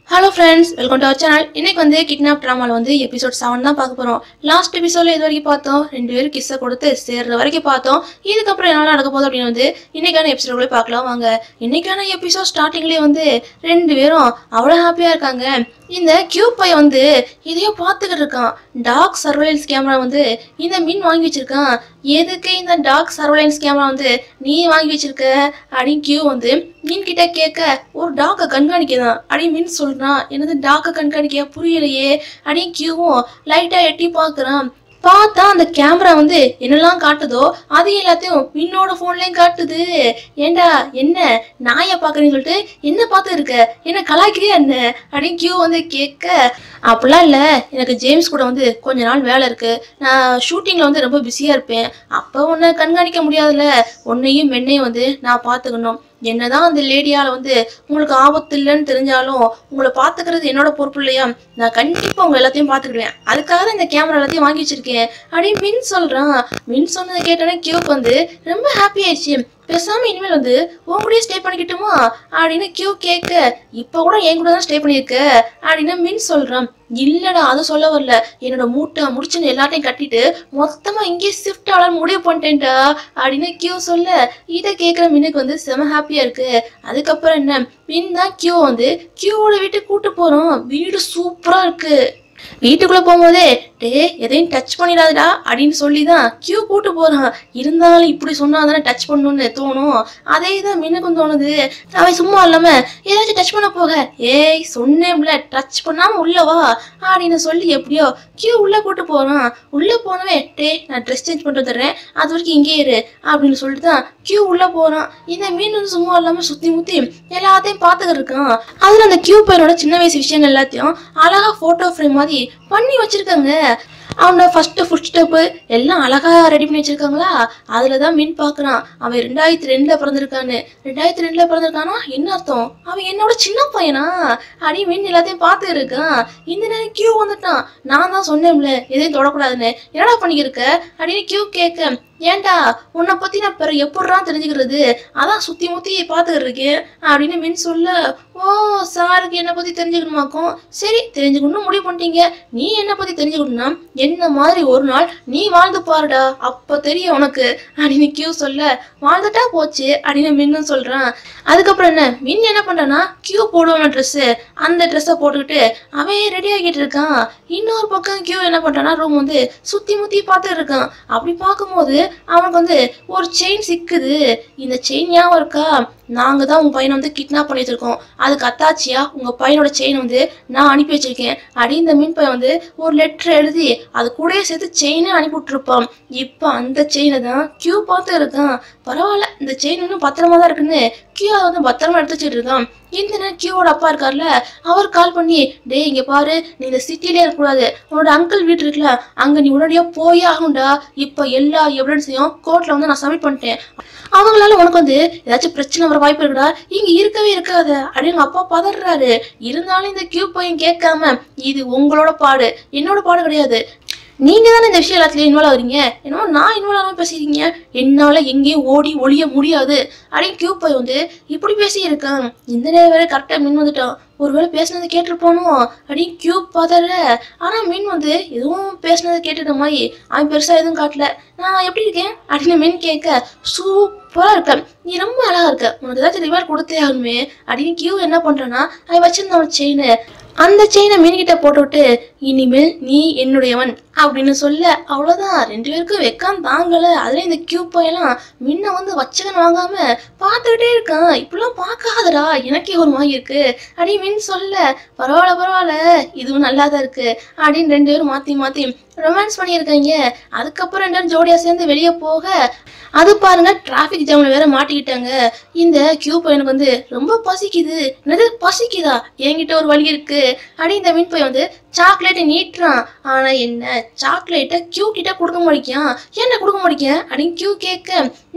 hello friends welcome to our channel இன்னைக்கு வந்து kidnap ட்ராமாவில் வந்து எபிசோட் செவன் தான் பார்க்க போகிறோம் லாஸ்ட் எபிசோட்ல இது வரைக்கும் பார்த்தோம் ரெண்டு பேரும் கிஸ்ஸை கொடுத்து சேர்ற வரைக்கும் பார்த்தோம் இதுக்கப்புறம் என்ன நடக்க போகுது அப்படின்னு வந்து இன்னைக்கான எபிசோட் பார்க்கலாம் வாங்க இன்னைக்கான எபிசோட் ஸ்டார்டிங்லேயே வந்து ரெண்டு பேரும் அவ்வளோ ஹாப்பியாக இருக்காங்க இந்த கியூப் பை வந்து இதையோ பார்த்துக்கிட்டு இருக்கான் டாக் சர்வேலன்ஸ் கேமரா வந்து இந்த மின் வாங்கி வச்சிருக்கான் எதுக்கு இந்த டாக் சர்வேலன்ஸ் கேமரா வந்து நீ வாங்கி வச்சிருக்க அப்படின்னு கியூ வந்து மின் கிட்ட கேட்க ஒரு டாக்கை கண்காணிக்கதான் அப்படின்னு மின் சொல்றான் என்னது டாக்கை கண்காணிக்க புரியலையே அப்படின்னு கியூவும் லைட்டா எட்டி பார்க்கறான் பார்த்தா அந்த கேமரா வந்து என்னெல்லாம் காட்டுதோ அது எல்லாத்தையும் மின்னோட ஃபோன்லயும் காட்டுது ஏண்டா என்ன நாயை பார்க்கறேன்னு சொல்லிட்டு என்ன பார்த்து இருக்க என்ன கலாய்க்கிறியா என்ன அப்படின்னு கியூ வந்து கேட்க அப்படிலாம் இல்லை எனக்கு ஜேம்ஸ் கூட வந்து கொஞ்ச நாள் வேலை இருக்கு நான் ஷூட்டிங்கில் வந்து ரொம்ப பிஸியாக இருப்பேன் அப்போ உன்னை கண்காணிக்க முடியாதுல்ல உன்னையும் மென்னையும் வந்து நான் பார்த்துக்கணும் என்னதான் அந்த லேடியால் வந்து உங்களுக்கு ஆபத்து இல்லைன்னு தெரிஞ்சாலும் உங்களை பார்த்துக்கிறது என்னோட பொறுப்பு இல்லையா நான் கண்டிப்பாக உங்க எல்லாத்தையும் பார்த்துக்கிடுவேன் அதுக்காக தான் இந்த கேமரா எல்லாத்தையும் வாங்கி வச்சிருக்கேன் அப்படின்னு மின் சொல்கிறான் மின் சொன்னதை கேட்டோன்னே கியூக்கு வந்து ரொம்ப ஹாப்பி ஆயிடுச்சு பேசாம இனிமேல் வந்து உன் கூடயே ஸ்டே பண்ணிக்கிட்டுமா அப்படின்னு கியூ கேட்க இப்போ கூட என் கூட தான் ஸ்டே பண்ணியிருக்க அப்படின்னு மின் சொல்றான் இல்லடா அது சொல்ல வரல என்னோட மூட்டை முடிச்சுன்னு எல்லாத்தையும் கட்டிட்டு மொத்தமா இங்கே ஷிஃப்ட் ஆகலான்னு முடிவு பண்ணிட்டேன்டா அப்படின்னு கியூ சொல்ல இதை கேட்குற மின்னுக்கு வந்து செம ஹாப்பியா இருக்கு அதுக்கப்புறம் என்ன மின் தான் கியூ வந்து கியூவோட வீட்டுக்கு கூட்டு போறோம் வீடு சூப்பரா இருக்கு வீட்டுக்குள்ள போகும்போதே டே எதையும் டச் பண்ணிடாதடா அப்படின்னு சொல்லி தான் கியூ கூட்டு போறான் இருந்தாலும் இப்படி சொன்னா தானே டச் பண்ணணும்னு தோணும் அதே தான் மின்னுக்கும் தோணுது அவன் சும்மா இல்லாம ஏதாச்சும் டச் பண்ண போக ஏய் சொன்னேன்ல டச் பண்ணாம உள்ள வா அப்படின்னு சொல்லி எப்படியோ கியூ உள்ள கூட்டு போறான் உள்ள போனவே டே நான் ட்ரெஸ் சேஞ்ச் பண்ணிட்டு வந்துடுறேன் அது வரைக்கும் இங்கே இரு அப்படின்னு சொல்லிட்டு தான் கியூ உள்ள போறான் இந்த மீன் வந்து சும்மா இல்லாம சுத்தி முத்தி எல்லாத்தையும் பார்த்துக்கிட்டு இருக்கான் அதுல அந்த கியூ பையனோட சின்ன வயசு விஷயங்கள் எல்லாத்தையும் அழகா போட்டோ ஃப்ரேம் மாதிரி பண்ணி வச்சிருக்காங்க அவனோட ஃபர்ஸ்ட் ஃபுட் ஸ்டெப்பு எல்லாம் அழகா ரெடி பண்ணி வச்சிருக்காங்களா அதுல தான் மீன் பார்க்கறான் அவன் ரெண்டாயிரத்தி ரெண்டுல பிறந்திருக்கான்னு ரெண்டாயிரத்தி ரெண்டுல பிறந்திருக்கானா என்ன அர்த்தம் அவன் என்னோட சின்ன பையனா அடி மீன் எல்லாத்தையும் பார்த்து இருக்கான் இந்த நேரம் கியூ வந்துட்டான் நான் தான் சொன்னேன்ல எதையும் தொடக்கூடாதுன்னு என்னடா பண்ணிக்கிருக்க அப்படின்னு கியூ கேட்க ஏன்டா உன்னை பத்தி நான் பிற எப்படிலாம் தெரிஞ்சுக்கிறது அதான் சுத்தி முத்தி பார்த்துக்கிட்டு இருக்கேன் அப்படின்னு மின் சொல்ல ஓ சாருக்கு என்னை பத்தி தெரிஞ்சுக்கணுமாக்கும் சரி தெரிஞ்சுக்கணும்னு முடிவு பண்ணிட்டீங்க நீ என்னை பத்தி தெரிஞ்சுக்கணும்னா என்ன மாதிரி ஒரு நாள் நீ வாழ்ந்து பாருடா அப்ப தெரியும் உனக்கு அப்படின்னு கியூ சொல்ல வாழ்ந்துட்டா போச்சு அப்படின்னு மின்னும் சொல்றான் அதுக்கப்புறம் என்ன மின் என்ன பண்றான்னா கியூ போடுவான ட்ரெஸ்ஸு அந்த ட்ரெஸ்ஸை போட்டுக்கிட்டு அவன் ரெடி ஆகிட்டு இருக்கான் இன்னொரு பக்கம் கியூ என்ன பண்றான்னா ரூம் வந்து சுத்தி முத்தி பார்த்துட்டு இருக்கான் அப்படி பார்க்கும்போது அவனுக்கு வந்து ஒரு செயின் சிக்குது இந்த செயின் ஞாபகம் இருக்கா நாங்க தான் உங்க பையனை வந்து கிட்னாப் பண்ணி வச்சிருக்கோம் அதுக்கு அத்தாச்சியா உங்க பையனோட செயின் வந்து நான் அனுப்பி வச்சிருக்கேன் அடி இந்த மீன் பையன் வந்து ஒரு லெட்டர் எழுதி அது கூடயே சேர்த்து செயினே அனுப்பி விட்டுருப்பான் இப்போ அந்த செயினை தான் கியூ பார்த்து இருக்கான் பரவாயில்ல இந்த செயின் இன்னும் பத்திரமா தான் இருக்குன்னு கியூ அதை வந்து பத்திரமா எடுத்து வச்சுட்டு இருக்கான் இந்த நேரம் கியூவோட அப்பா இருக்கார்ல அவர் கால் பண்ணி டேய் இங்க பாரு நீ இந்த சிட்டிலே இருக்கக்கூடாது உன்னோட அங்கிள் வீடு இருக்குல்ல அங்க நீ உடனடியா போயே ஆகும்டா இப்போ எல்லா எவிடன்ஸையும் கோர்ட்ல வந்து நான் சப்மிட் பண்ணிட்டேன் அவங்களால உனக்கு வந்து ஏதாச்சும் பிரச்சனை வர வாய்ப்பு இருக்குடா இங்க இருக்கவே இருக்காது அப்படின்னு எங்க அப்பா பதறாரு இருந்தாலும் இந்த கியூ பையன் கேட்காம இது உங்களோட பாடு என்னோட பாடு கிடையாது நீங்க தானே இந்த விஷயம் எல்லாத்துலயும் இன்வால்வ் ஆகுறீங்க என்னமோ நான் இன்வால்வ் ஆகாம பேசுறீங்க என்னால எங்கேயும் ஓடி ஒளிய முடியாது அப்படின்னு கியூ பை வந்து இப்படி பேசி இருக்கான் இந்த நேரம் வேற கரெக்டா மின் வந்துட்டான் ஒருவேளை பேசுனது கேட்டிருப்பானோ அப்படின்னு கியூ பார்த்தாரு ஆனா மின் வந்து எதுவும் பேசுனது கேட்டுட்ட மாதிரி அவன் பெருசா எதுவும் காட்டல நான் எப்படி இருக்கேன் அப்படின்னு மின் கேட்க சூப்பரா இருக்க நீ ரொம்ப அழகா இருக்க உனக்கு ஏதாச்சும் ரிவார்ட் கொடுத்தே ஆகணுமே அப்படின்னு கியூ என்ன பண்றான்னா அவன் வச்சிருந்தான் செயின் அந்த செயினை மீன்கிட்ட போட்டுவிட்டு இனிமேல் நீ என்னுடையவன் அப்படின்னு சொல்ல அவ்வளோதான் ரெண்டு பேருக்கும் வெக்கம் தாங்கல அதுல இந்த கியூ பையெல்லாம் முன்ன வந்து வச்சகன் வாங்காம பார்த்துக்கிட்டே இருக்கான் இப்படிலாம் பார்க்காதடா எனக்கே ஒரு மாதிரி இருக்கு அப்படின்னு மின் சொல்ல பரவாயில்ல பரவாயில்ல இதுவும் நல்லா தான் இருக்கு அப்படின்னு ரெண்டு பேரும் மாத்தி மாத்தி ரொமான்ஸ் பண்ணியிருக்காங்க அதுக்கப்புறம் ரெண்டு பேரும் ஜோடியா சேர்ந்து வெளியே போக அது பாருங்க டிராஃபிக் ஜாம்ல வேற மாட்டிக்கிட்டாங்க இந்த கியூ பையனுக்கு வந்து ரொம்ப பசிக்குது என்னது பசிக்குதா என்கிட்ட ஒரு வழி இருக்கு அப்படி இந்த மீன் பையன் வந்து சாக்லேட்டை நீட்டுறான் ஆனா என்ன சாக்லேட்டை கியூ கிட்ட கொடுக்க மாட்டேங்கான் என்ன கொடுக்க மாட்டேங்க அப்படின்னு கியூ கேட்க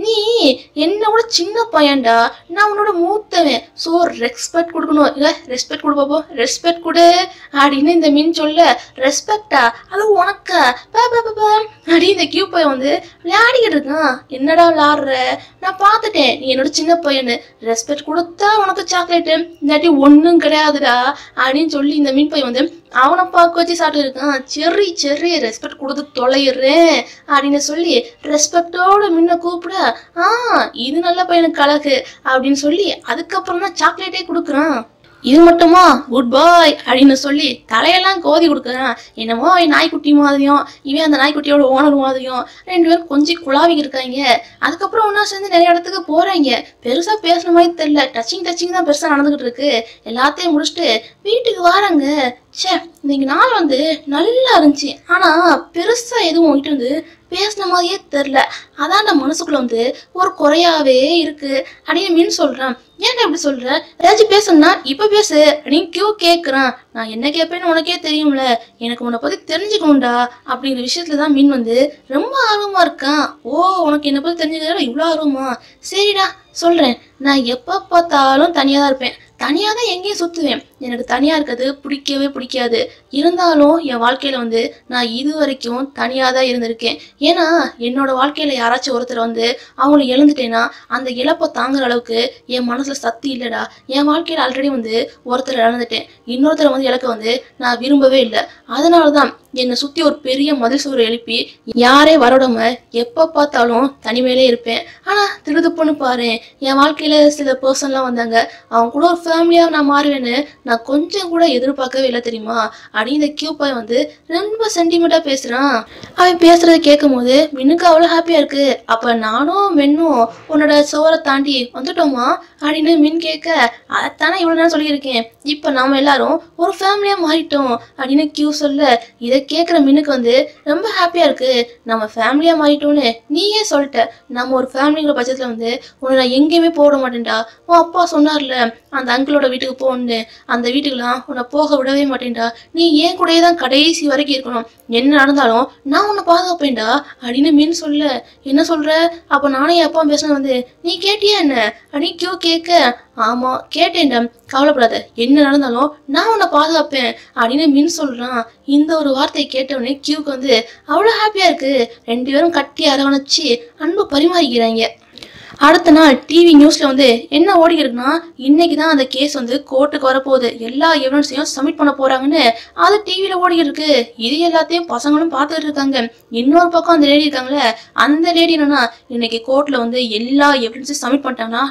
நீ என்னோட சின்ன பையன்டா நான் உன்னோட மூத்தவன் ஸோ ரெஸ்பெக்ட் கொடுக்கணும் இல்லை ரெஸ்பெக்ட் கொடு பாப்போம் ரெஸ்பெக்ட் கொடு அப்படின்னு இந்த மீன் சொல்ல ரெஸ்பெக்டா அது உனக்கா பா பா பா, பா அப்படி இந்த கியூ பையன் வந்து விளையாடிக்கிட்டு இருக்கான் என்னடா விளையாடுற நான் பார்த்துட்டேன் நீ என்னோட சின்ன பையனு ரெஸ்பெக்ட் கொடுத்தா உனக்கு சாக்லேட்டு இல்லாட்டி ஒன்றும் கிடையாதுடா அப்படின்னு சொல்லி இந்த மீன் பையன் வந்து அவனை பார்க்க வச்சு சாப்பிட்டு இருக்கான் சரி சரி ரெஸ்பெக்ட் கொடுத்து தொலைகிறேன் அப்படின்னு சொல்லி ரெஸ்பெக்டோட முன்ன கூப்பிட ஆ இது நல்ல பையனுக்கு அழகு அப்படின்னு சொல்லி அதுக்கப்புறம் தான் சாக்லேட்டே கொடுக்குறான் இது மட்டுமா குட் பாய் அப்படின்னு சொல்லி தலையெல்லாம் கோதி கொடுக்குறான் என்னமோ அவன் நாய்க்குட்டி மாதிரியும் இவன் அந்த நாய்க்குட்டியோட ஓனர் மாதிரியும் ரெண்டு பேரும் கொஞ்சம் குழாவி இருக்காங்க அதுக்கப்புறம் ஒன்றா சேர்ந்து நிறைய இடத்துக்கு போறாங்க பெருசா பேசுன மாதிரி தெரியல டச்சிங் டச்சிங் தான் பெருசா நடந்துகிட்டு இருக்கு எல்லாத்தையும் முடிச்சுட்டு வீட்டுக்கு வராங்க ச்சே இன்னைக்கு நாள் வந்து நல்லா இருந்துச்சு ஆனா பெருசா எதுவும் உங்ககிட்ட வந்து பேசின மாதிரியே தெரில அதான் அந்த மனசுக்குள்ள வந்து ஒரு குறையாவே இருக்கு அப்படின்னு மீன் சொல்றான் ஏன்டா இப்படி சொல்ற ஏதாச்சும் பேசணும்னா இப்ப பேசு அப்படின்னு கியூ கேக்குறான் நான் என்ன கேட்பேன்னு உனக்கே தெரியும்ல எனக்கு உன்னை பத்தி தெரிஞ்சுக்கணும்டா அப்படிங்கிற விஷயத்துல தான் மீன் வந்து ரொம்ப ஆர்வமா இருக்கான் ஓ உனக்கு என்னை பத்தி தெரிஞ்சுக்கிறதுல இவ்வளோ ஆர்வமா சரிடா சொல்றேன் நான் எப்ப பார்த்தாலும் தனியா தான் இருப்பேன் தனியா தான் எங்கேயும் சுத்துவேன் எனக்கு தனியா இருக்கிறது பிடிக்கவே பிடிக்காது இருந்தாலும் என் வாழ்க்கையில வந்து நான் இது வரைக்கும் தனியா தான் இருந்திருக்கேன் ஏன்னா என்னோட வாழ்க்கையில யாராச்சும் ஒருத்தர் வந்து அவங்கள இழந்துட்டேன்னா அந்த இழப்பை தாங்குற அளவுக்கு என் மனசுல சக்தி இல்லடா என் வாழ்க்கையில ஆல்ரெடி வந்து ஒருத்தர் இழந்துட்டேன் இன்னொருத்தரை வந்து இழக்க வந்து நான் விரும்பவே இல்லை அதனால தான் என்னை சுத்தி ஒரு பெரிய மதில் சுவர் எழுப்பி யாரே வரவிடாம எப்ப பார்த்தாலும் தனிமையிலே இருப்பேன் ஆனா திருதுப்புன்னு பாரு என் வாழ்க்கையில சில பர்சன்லாம் வந்தாங்க அவங்க கூட ஒரு ஃபேமிலியா நான் மாறுவேன்னு நான் கொஞ்சம் கூட எதிர்பார்க்கவே இல்லை தெரியுமா அப்படின்னு இந்த கியூ பாய் வந்து ரொம்ப சென்டிமெண்டா பேசுறான் அவன் பேசுறத கேட்கும் போது மின்னுக்கு அவ்வளோ ஹாப்பியா இருக்கு அப்ப நானும் மென்னும் உன்னோட சோரை தாண்டி வந்துட்டோமா அப்படின்னு மின் கேட்க அதைத்தானே இவ்வளோ நேரம் சொல்லியிருக்கேன் இப்போ நாம எல்லாரும் ஒரு ஃபேமிலியா மாறிட்டோம் அப்படின்னு கியூ சொல்ல இதை கேட்குற மின்னுக்கு வந்து ரொம்ப ஹாப்பியா இருக்கு நம்ம ஃபேமிலியா மாறிட்டோம்னு நீயே சொல்லிட்ட நம்ம ஒரு ஃபேமிலிங்கிற பட்சத்தில் வந்து உன்னை நான் எங்கேயுமே போட மாட்டேன்டா உன் அப்பா சொன்னார்ல அந்த அங்கிளோட வீட்டுக்கு போகணுன்னு அந்த வீட்டுக்கெல்லாம் உன்னை போக விடவே மாட்டேன்டா நீ ஏன் கூடயே தான் கடைசி வரைக்கும் இருக்கணும் என்ன நடந்தாலும் நான் உன்னை பாதுகாப்பேன்டா அப்படின்னு மீன் சொல்ல என்ன சொல்ற அப்போ நானே என் அப்பா பேசினது வந்து நீ கேட்டியா என்ன அப்படின்னு கியூ கேட்க ஆமா கேட்டேன்டா கவலைப்படாத என்ன நடந்தாலும் நான் உன்னை பாதுகாப்பேன் அப்படின்னு மின் சொல்றான் இந்த ஒரு வார்த்தையை கேட்டவுடனே கியூக்கு வந்து அவ்வளோ ஹாப்பியா இருக்கு ரெண்டு பேரும் கட்டி அரவணைச்சு அன்பு பரிமாறிக்கிறாங்க அடுத்த நாள் டிவி நியூஸ்ல வந்து என்ன ஓடி இருக்குன்னா இன்னைக்கு தான் அந்த கேஸ் வந்து கோர்ட்டுக்கு வரப்போகுது எல்லா எவிடன்ஸையும் சப்மிட் பண்ண போறாங்கன்னு அது டிவியில ஓடி இருக்கு இது எல்லாத்தையும் பசங்களும் பார்த்துட்டு இருக்காங்க இன்னொரு பக்கம் அந்த லேடி இருக்காங்களே அந்த லேடி என்னன்னா இன்னைக்கு கோர்ட்ல வந்து எல்லா எவிடன்ஸையும் சப்மிட் பண்ணிட்டாங்கன்னா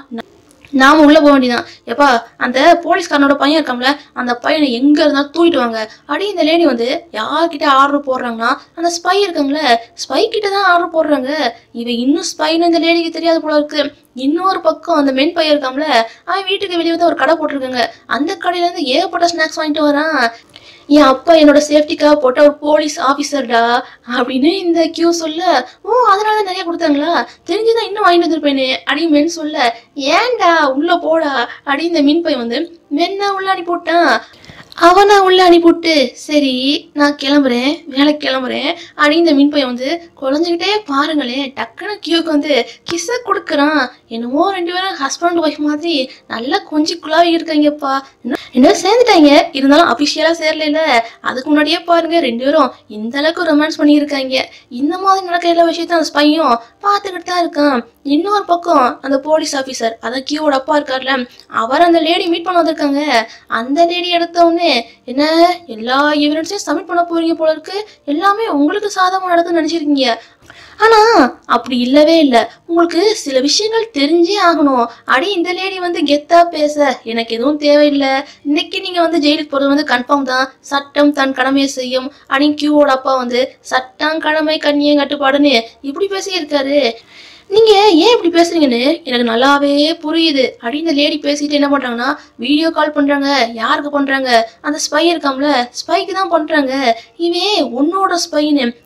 நாம உள்ள போக வேண்டியதான் எப்பா அந்த போலீஸ்காரனோட பையன் இருக்கான்ல அந்த பையனை எங்க இருந்தாலும் தூக்கிட்டு வாங்க அப்படி இந்த லேடி வந்து யார்கிட்ட ஆர்டர் போடுறாங்கன்னா அந்த ஸ்பை இருக்காங்களே ஸ்பை கிட்ட தான் ஆர்டர் போடுறாங்க இவன் இன்னும் ஸ்பைன்னு இந்த லேடிக்கு தெரியாது போல இருக்கு இன்னொரு பக்கம் அந்த மென் பையன் இருக்கான்ல அவன் வீட்டுக்கு வெளியே வந்து ஒரு கடை போட்டிருக்காங்க அந்த கடையில இருந்து ஏகப்பட்ட ஸ்நாக்ஸ் வாங்கிட்டு வரான் என் அப்பா என்னோட சேஃப்டிக்காக போட்ட ஒரு போலீஸ் ஆஃபீஸர்டா அப்படின்னு இந்த கியூ சொல்ல ஓ அதனால தான் நிறைய கொடுத்தாங்களா தெரிஞ்சுதான் இன்னும் வாங்கிட்டு வந்திருப்பேனே அப்படின்னு மென் சொல்ல ஏன்டா உள்ள போடா அப்படின்னு இந்த மீன் பையன் வந்து மென்ன உள்ள அனுப்பி விட்டான் அவனை உள்ள அனுப்பிவிட்டு சரி நான் கிளம்புறேன் வேலைக்கு கிளம்புறேன் அப்படின்னு இந்த மீன் பையன் வந்து குழஞ்சுக்கிட்டே பாருங்களேன் டக்குன்னு கியூக்கு வந்து கிஸ்ஸை கொடுக்குறான் என்னமோ ரெண்டு பேரும் ஹஸ்பண்ட் ஒய்ஃப் மாதிரி நல்லா கொஞ்சி குழாவி இருக்காங்கப்பா என்ன- என்ன சேர்ந்துட்டாங்க இருந்தாலும் அபிஷியலா சேரல அதுக்கு முன்னாடியே பாருங்க ரெண்டு பேரும் இந்த அளவுக்கு ரொமான்ஸ் பண்ணியிருக்காங்க இந்த மாதிரி நடக்கிற எல்லா விஷயத்தையும் அந்த ஸ்பையும் பார்த்துக்கிட்டு தான் இருக்கான் இன்னொரு பக்கம் அந்த போலீஸ் ஆஃபீஸர் அதான் கியூவோட அப்பா இருக்கார்ல அவர் அந்த லேடி மீட் பண்ண வந்திருக்காங்க அந்த லேடி எடுத்த உடனே என்ன எல்லா எவிடன்ஸையும் சப்மிட் பண்ண போறீங்க போல இருக்கு எல்லாமே உங்களுக்கு சாதகமாக நடக்குதுன்னு நினைச்சிருக்கீங்க ஆனா அப்படி இல்லவே இல்லை உங்களுக்கு சில விஷயங்கள் தெரிஞ்சே ஆகணும் அடி இந்த லேடி வந்து கெத்தா பேச எனக்கு எதுவும் தேவையில்லை இன்னைக்கு நீங்க வந்து ஜெயிலுக்கு போறது வந்து கன்ஃபார்ம் தான் சட்டம் தன் கடமையை செய்யும் அடி கியூவோட அப்பா வந்து சட்டம் கடமை கண்ணியம் கட்டுப்பாடுன்னு இப்படி பேசியிருக்காரு நீங்க ஏன் இப்படி பேசுறீங்கன்னு எனக்கு நல்லாவே புரியுது அப்படின்னு இந்த லேடி பேசிட்டு என்ன பண்றாங்கன்னா வீடியோ கால் பண்றாங்க யாருக்கு பண்றாங்க அந்த ஸ்பை இருக்காம்ல ஸ்பைக்கு தான் பண்றாங்க இவன் உன்னோட ஸ்பைன்னு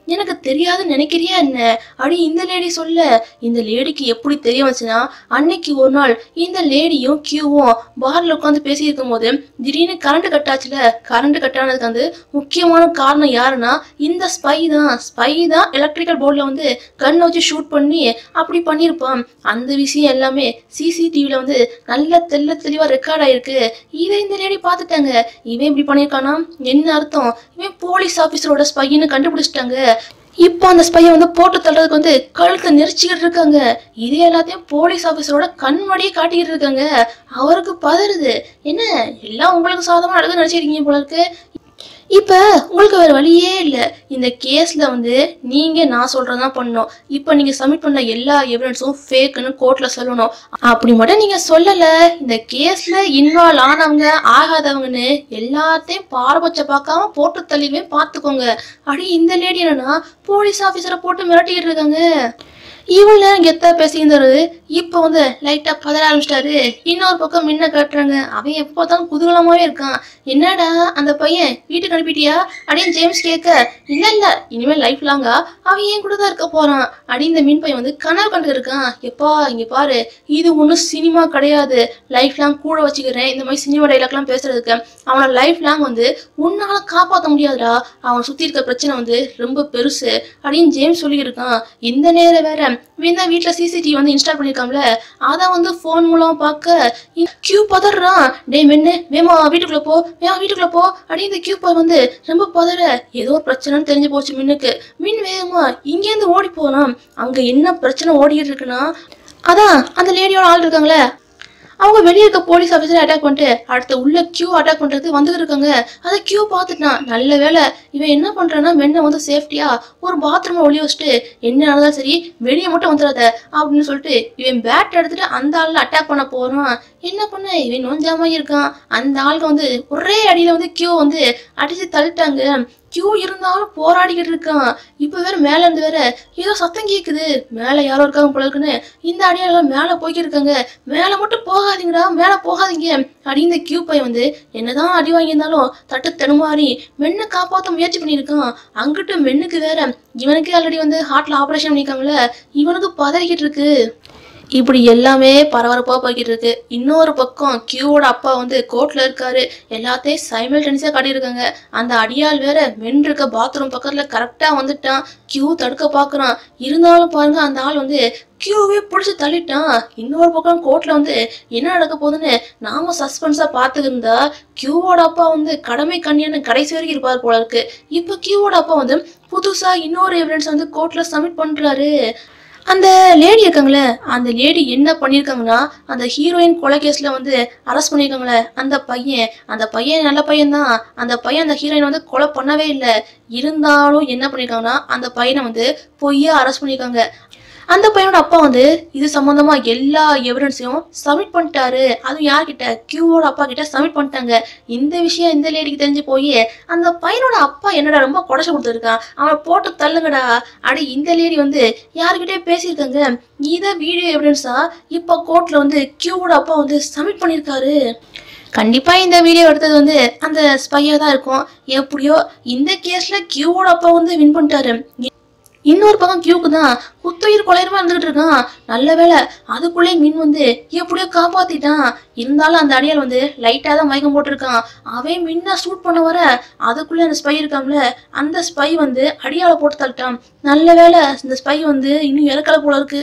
எனக்கு தெரியாதுன்னு நினைக்கிறியா என்ன அப்படி இந்த லேடி சொல்ல இந்த லேடிக்கு எப்படி தெரிய வந்துச்சுன்னா அன்னைக்கு ஒரு நாள் இந்த லேடியும் கியூவும் பார்ல உட்காந்து பேசியிருக்கும் போது திடீர்னு கரண்ட் கட் ஆச்சுல கரண்ட் கட் ஆனதுக்கு வந்து முக்கியமான காரணம் யாருன்னா இந்த ஸ்பை தான் ஸ்பை தான் எலக்ட்ரிக்கல் போர்டில் வந்து கண்ணை வச்சு ஷூட் பண்ணி அப்படி பண்ணியிருப்பான் அந்த விஷயம் எல்லாமே சிசிடிவியில் வந்து நல்ல தெள்ள தெளிவாக ரெக்கார்ட் ஆயிருக்கு இதை இந்த லேடி பார்த்துட்டாங்க இவன் இப்படி பண்ணியிருக்கானா என்ன அர்த்தம் இவன் போலீஸ் ஆஃபீஸரோட ஸ்பைன்னு கண்டுபிடிச்சிட்டாங்க இப்போ அந்த ஸ்பையை வந்து போட்டு தள்ளுறதுக்கு வந்து கழுத்தை நெரிச்சிக்கிட்டு இருக்காங்க இது எல்லாத்தையும் போலீஸ் ஆஃபீஸரோட கண்மடியே காட்டிக்கிட்டு இருக்காங்க அவருக்கு பதறுது என்ன எல்லாம் உங்களுக்கு சாதமாக நடக்குது நினச்சிருக்கீங்க போல இருக்கு இப்போ உங்களுக்கு வேற வழியே இல்லை இந்த கேஸில் வந்து நீங்கள் நான் சொல்கிறதா பண்ணணும் இப்போ நீங்கள் சப்மிட் பண்ண எல்லா எவிடன்ஸும் ஃபேக்குன்னு கோர்ட்டில் சொல்லணும் அப்படி மட்டும் நீங்கள் சொல்லலை இந்த கேஸில் இன்வால்வ் ஆனவங்க ஆகாதவங்கன்னு எல்லாத்தையும் பாரபட்சம் பார்க்காம போட்டு தள்ளிவே பார்த்துக்கோங்க அப்படி இந்த லேடி என்னன்னா போலீஸ் ஆஃபீஸரை போட்டு மிரட்டிக்கிட்டு இருக்காங்க இவ்வளவு நேரம் கெத்தா பேசியிருந்தாரு இப்போ வந்து லைட்டா பதற ஆரம்பிச்சிட்டாரு இன்னொரு பக்கம் மின்ன காட்டுறாங்க அவன் எப்போ பார்த்தாலும் குதூகலமாவே இருக்கான் என்னடா அந்த பையன் வீட்டுக்கு அனுப்பிட்டியா அப்படின்னு ஜேம்ஸ் கேட்க இல்ல இல்ல இனிமேல் லைஃப் லாங்கா அவன் ஏன் கூட தான் இருக்க போறான் அப்படின்னு இந்த மீன் பையன் வந்து கனவு கண்டு இருக்கான் எப்பா இங்க பாரு இது ஒன்றும் சினிமா கிடையாது லைஃப் லாங் கூட வச்சுக்கிறேன் இந்த மாதிரி சினிமா டைலாக்லாம் பேசுறதுக்கு அவனை லைஃப் லாங் வந்து உன்னால காப்பாற்ற முடியாதுடா அவனை சுத்தி இருக்க பிரச்சனை வந்து ரொம்ப பெருசு அப்படின்னு ஜேம்ஸ் சொல்லியிருக்கான் இந்த நேரம் வேற இவன் தான் வீட்டில் சிசிடிவி வந்து இன்ஸ்டால் பண்ணியிருக்காம்ல அதை வந்து ஃபோன் மூலம் பார்க்க கியூ பதறான் டேய் மென்னு வேமா வீட்டுக்குள்ள போ வேமா வீட்டுக்குள்ள போ அப்படின்னு இந்த கியூ பாய் வந்து ரொம்ப பதற ஏதோ ஒரு பிரச்சனைன்னு தெரிஞ்சு போச்சு மின்னுக்கு மின் வேகமா இங்கேருந்து ஓடி போறான் அங்க என்ன பிரச்சனை ஓடிக்கிட்டு இருக்குன்னா அதான் அந்த லேடியோட ஆள் இருக்காங்களே அவங்க வெளியே இருக்க போலீஸ் ஆஃபீஸரை அட்டாக் பண்ணிட்டு அடுத்து உள்ள கியூ அட்டாக் பண்றதுக்கு வந்துட்டு இருக்காங்க அதை கியூ பார்த்துட்டான் நல்ல வேலை இவன் என்ன பண்றான்னா மென்ன வந்து சேஃப்டியா ஒரு பாத்ரூமை ஒளி வச்சுட்டு என்ன நடந்தாலும் சரி வெளியே மட்டும் வந்துடாத அப்படின்னு சொல்லிட்டு இவன் பேட் எடுத்துட்டு அந்த ஆள்ல அட்டாக் பண்ண போறான் என்ன பண்ண இவன் நோஞ்சாம இருக்கான் அந்த ஆளுக்கு வந்து ஒரே அடியில வந்து கியூ வந்து அடிச்சு தள்ளிட்டாங்க கியூ இருந்தாலும் போராடிக்கிட்டு இருக்கான் இப்போ வேற மேல இருந்து வேற ஏதோ சத்தம் கேக்குது மேல யாரோ இருக்காங்க போல இருக்குன்னு இந்த அடியாளர்கள் மேல போய்க்கிட்டு இருக்காங்க மேல மட்டும் போகாதீங்கடா மேல போகாதீங்க அப்படின்னு இந்த கியூ பையன் வந்து என்னதான் அடி வாங்கியிருந்தாலும் தட்டு தடுமாறி மென்னை காப்பாற்ற முயற்சி பண்ணியிருக்கான் அங்கிட்டு மென்னுக்கு வேற இவனுக்கு ஆல்ரெடி வந்து ஹார்ட்ல ஆபரேஷன் பண்ணியிருக்காங்களே இவனுக்கு பதறிக்கிட்டு இருக்கு இப்படி எல்லாமே பரபரப்பாக போய்கிட்டு இருக்கு இன்னொரு பக்கம் கியூவோட அப்பா வந்து கோர்ட்ல இருக்காரு எல்லாத்தையும் சைமல்டனிஸாக காட்டியிருக்காங்க அந்த அடியாள் வேற மென் இருக்க பாத்ரூம் பக்கத்தில் கரெக்டாக வந்துட்டான் கியூ தடுக்க பார்க்குறான் இருந்தாலும் பாருங்க அந்த ஆள் வந்து கியூவே பிடிச்சி தள்ளிட்டான் இன்னொரு பக்கம் கோர்ட்ல வந்து என்ன நடக்க போகுதுன்னு நாம சஸ்பென்ஸா பார்த்துட்டு இருந்தா கியூவோட அப்பா வந்து கடமை கண்ணியான்னு கடைசி வரைக்கும் இருப்பார் போல இருக்கு இப்போ கியூவோட அப்பா வந்து புதுசா இன்னொரு எவிடன்ஸ் வந்து கோர்ட்ல சப்மிட் பண்றாரு அந்த லேடி இருக்காங்களே அந்த லேடி என்ன பண்ணியிருக்காங்கன்னா அந்த ஹீரோயின் கொலை கேஸ்ல வந்து அரெஸ்ட் பண்ணியிருக்காங்களே அந்த பையன் அந்த பையன் நல்ல பையன் தான் அந்த பையன் அந்த ஹீரோயின் வந்து கொலை பண்ணவே இல்லை இருந்தாலும் என்ன பண்ணியிருக்காங்கன்னா அந்த பையனை வந்து பொய்யா அரெஸ்ட் பண்ணியிருக்காங்க அந்த பையனோட அப்பா வந்து இது சம்பந்தமா எல்லா எவிடன்ஸையும் சப்மிட் பண்ணிட்டாரு அதுவும் யார்கிட்ட கியூவோட அப்பா கிட்ட சப்மிட் பண்ணிட்டாங்க இந்த விஷயம் இந்த லேடிக்கு தெரிஞ்சு போய் அந்த பையனோட அப்பா என்னடா ரொம்ப குடைச்சு கொடுத்துருக்கான் அவனை போட்டு தள்ளுங்கடா அடி இந்த லேடி வந்து யாருக்கிட்டே பேசியிருக்காங்க இதை வீடியோ எவிடன்ஸா இப்போ கோர்ட்ல வந்து கியூவோட அப்பா வந்து சப்மிட் பண்ணியிருக்காரு கண்டிப்பா இந்த வீடியோ எடுத்தது வந்து அந்த ஸ்பையா தான் இருக்கும் எப்படியோ இந்த கேஸ்ல கியூவோட அப்பா வந்து வின் பண்ணிட்டாரு இன்னொரு பக்கம் கியூக்கு தான் குத்துயிர் கொலையரமா இருந்துகிட்டு இருக்கான் நல்ல வேளை அதுக்குள்ளே மின் வந்து எப்படியோ காப்பாத்திட்டான் இருந்தாலும் அந்த அடியால் வந்து லைட்டா தான் மயக்கம் போட்டிருக்கான் அவன் மின்ன ஷூட் பண்ண வர அதுக்குள்ளே அந்த ஸ்பை இருக்கான்ல அந்த ஸ்பை வந்து அடியால போட்டு தள்ளிட்டான் நல்ல வேளை இந்த ஸ்பை வந்து இன்னும் இறக்கல போல இருக்கு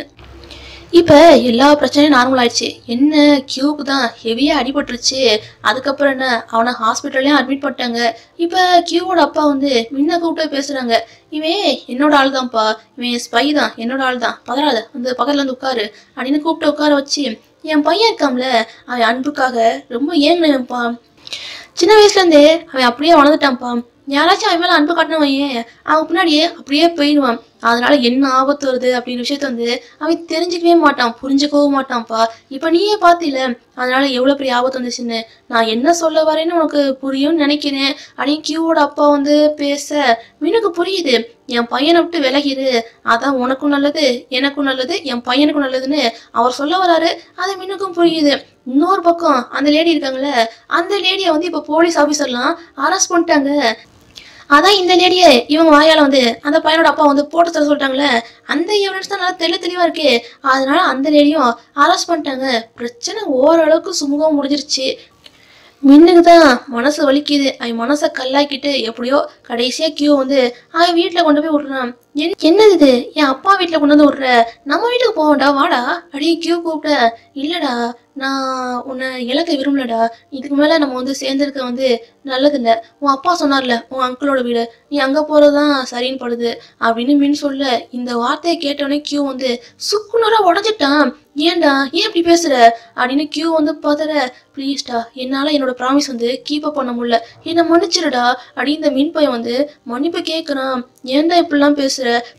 இப்போ எல்லா பிரச்சனையும் நார்மல் ஆயிடுச்சு என்ன கியூக்கு தான் ஹெவியாக அடிபட்டுருச்சு அதுக்கப்புறம் என்ன அவனை ஹாஸ்பிட்டல்லையும் அட்மிட் பண்ணிட்டாங்க இப்போ கியூவோட அப்பா வந்து முன்ன கூப்பிட்டு பேசுகிறாங்க இவன் என்னோட ஆள் தான்ப்பா இவன் ஸ்பை தான் என்னோட ஆள் தான் பதறாத வந்து பக்கத்தில் வந்து உட்காரு அப்படின்னு கூப்பிட்டு உட்கார வச்சு என் பையன் இருக்கான்ல அவன் அன்புக்காக ரொம்ப ஏங்கினவன்ப்பா சின்ன வயசுலேருந்தே அவன் அப்படியே வளர்ந்துட்டான்ப்பா யாராச்சும் அவன் மேலே அன்பு காட்டினவன் அவன் பின்னாடியே அப்படியே போயிடுவான் அதனால என்ன ஆபத்து வருது அப்படின்ற விஷயத்த வந்து அவன் தெரிஞ்சுக்கவே மாட்டான் புரிஞ்சுக்கவும் மாட்டான்ப்பா இப்போ நீயே பார்த்தில அதனால எவ்வளோ பெரிய ஆபத்து வந்துச்சுன்னு நான் என்ன சொல்ல வரேன்னு உனக்கு புரியும்னு நினைக்கிறேன் அப்படின்னு கியூவோட அப்பா வந்து பேச எனக்கு புரியுது என் பையனை விட்டு விலகிரு அதான் உனக்கும் நல்லது எனக்கும் நல்லது என் பையனுக்கும் நல்லதுன்னு அவர் சொல்ல வராரு அது மினுக்கும் புரியுது இன்னொரு பக்கம் அந்த லேடி இருக்காங்கல்ல அந்த லேடியை வந்து இப்போ போலீஸ் ஆஃபீஸர்லாம் அரெஸ்ட் பண்ணிட்டாங்க அதான் இந்த லேடியே இவங்க வாயால வந்து அந்த பையனோட அப்பா வந்து போட்டு தர சொல்லிட்டாங்களே அந்த எவிடன்ஸ் தான் நல்லா தெளி தெளிவா இருக்கு அதனால அந்த லேடியும் அரெஸ்ட் பண்ணிட்டாங்க பிரச்சனை ஓரளவுக்கு சுமூகம் முடிஞ்சிருச்சு மின்னுக்கு தான் மனசு வலிக்குது அவன் மனசை கல்லாக்கிட்டு எப்படியோ கடைசியா கியூ வந்து அவன் வீட்டில் கொண்டு போய் விடுறான் என் என்னது இது என் அப்பா வீட்டில் கொண்டு வந்து விடுற நம்ம வீட்டுக்கு போவோம்டா வாடா அப்படியே கியூ கூப்பிட்ட இல்லடா நான் உன்னை இழக்க விரும்பலடா இதுக்கு மேலே நம்ம வந்து சேர்ந்துருக்க வந்து நல்லதில்ல உன் அப்பா சொன்னார்ல உன் அங்கிளோட வீடு நீ அங்கே போகிறது தான் சரின்னு படுது அப்படின்னு மின் சொல்ல இந்த வார்த்தையை கேட்டவொடனே கியூ வந்து சுக்குனரா உடஞ்சிட்டான் ஏன்டா ஏன் இப்படி பேசுற அப்படின்னு கியூ வந்து பதற ப்ளீஸ்டா என்னால் என்னோட ப்ராமிஸ் வந்து கீப் அப் பண்ண முடியல என்னை மன்னிச்சிருடா அப்படின்னு இந்த மின் பையன் வந்து மன்னிப்பு கேட்குறான் ஏன்டா இப்படிலாம் பேசுற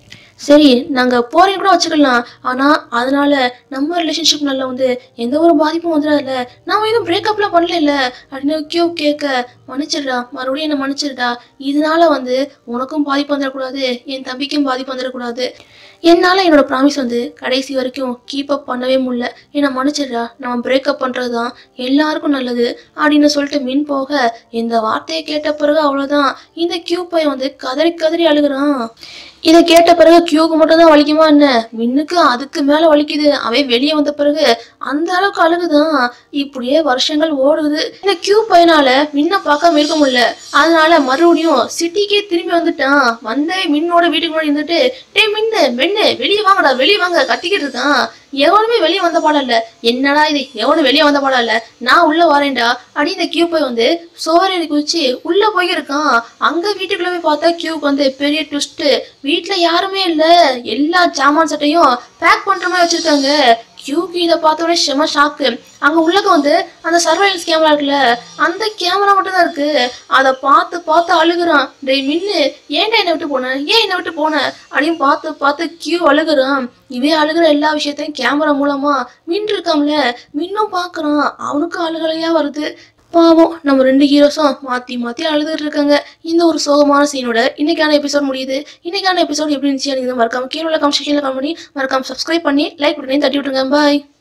சரி நாங்க போறேன்னு கூட வச்சுக்கலாம் ஆனா அதனால நம்ம ரிலேஷன்ஷிப் நல்ல வந்து எந்த ஒரு பாதிப்பும் வந்துடாதுல்ல நாம எதுவும் பிரேக்கப்லாம் பண்ணல இல்ல அப்படின்னு கியூ கேட்க மன்னிச்சிடுடா மறுபடியும் என்ன மன்னிச்சிடுடா இதனால வந்து உனக்கும் பாதிப்பு வந்துடக்கூடாது என் தம்பிக்கும் பாதிப்பு வந்துடக்கூடாது என்னால் என்னோட ப்ராமிஸ் வந்து கடைசி வரைக்கும் கீப் அப் பண்ணவே முடியல என்னை மன்னிச்சிடுறா நம்ம பிரேக்கப் பண்ணுறது தான் எல்லாருக்கும் நல்லது அப்படின்னு சொல்லிட்டு மின் போக இந்த வார்த்தையை கேட்ட பிறகு அவ்வளோதான் இந்த கியூ பையன் வந்து கதறி கதறி அழுகுறான் இதை கேட்ட பிறகு கியூக்கு மட்டும் தான் வலிக்குமா என்ன மின்னுக்கு அதுக்கு மேல வலிக்குது அவன் வெளியே வந்த பிறகு அந்த அளவுக்கு அழுகுதான் இப்படியே வருஷங்கள் ஓடுது இந்த கியூ பையனால மின்ன பார்க்காம இருக்க முடியல அதனால மறுபடியும் சிட்டிக்கே திரும்பி வந்துட்டான் வந்தே மின்னோட வீட்டுக்கு முன்னாடி இருந்துட்டு டே மின்னு மென்னு வெளியே வாங்கடா வெளியே வாங்க கத்திக்கிட்டு இருக்கான் எவனுமே வெளியே வந்த பாடம் இல்ல என்னடா இது எவனும் வெளியே வந்த பாடம் இல்ல நான் உள்ள வரேன்டா அப்படி இந்த கியூ போய் வந்து சோறு குதிச்சு உள்ள போயிருக்கான் அங்க வீட்டுக்குள்ள போய் பார்த்தா கியூக்கு வந்து பெரிய ட்விஸ்ட் வீட்டுல யாருமே இல்ல எல்லா சாமான் சட்டையும் பேக் பண்ற மாதிரி வச்சிருக்காங்க கியூக்கு இதை பார்த்த உடனே செம ஷாக்கு அங்க உள்ளக்க வந்து அந்த சர்வைலன்ஸ் கேமரா இருக்குல்ல அந்த கேமரா மட்டும் தான் இருக்கு அதை பார்த்து பார்த்து அழுகுறான் டேய் மின்னு ஏன்டா என்னை விட்டு போன ஏன் என்னை விட்டு போன அப்படின்னு பார்த்து பார்த்து கியூ அழுகுறான் இவன் அழுகுற எல்லா விஷயத்தையும் கேமரா மூலமா மின் இருக்கான்ல மின்னும் பார்க்கறான் அவனுக்கும் அழுகலையா வருது பாவம் நம்ம ரெண்டு ஹீரோஸும் மாத்தி மாத்தி அழுதுட்டு இருக்காங்க இந்த ஒரு சோகமான சீனோட இன்னைக்கான எபிசோட் முடியுது இன்னைக்கான எபிசோட் எப்படி இருந்துச்சு அப்படிங்கிறத மறக்காம கீழே உள்ள கமெண்ட் செக்ஷன்ல கமெண்ட் பண்ணி மறக்காம சப்ஸ்கிரைப் பண்ணி லைக் பண்ணி தட்டி விட்டுருங்க பாய்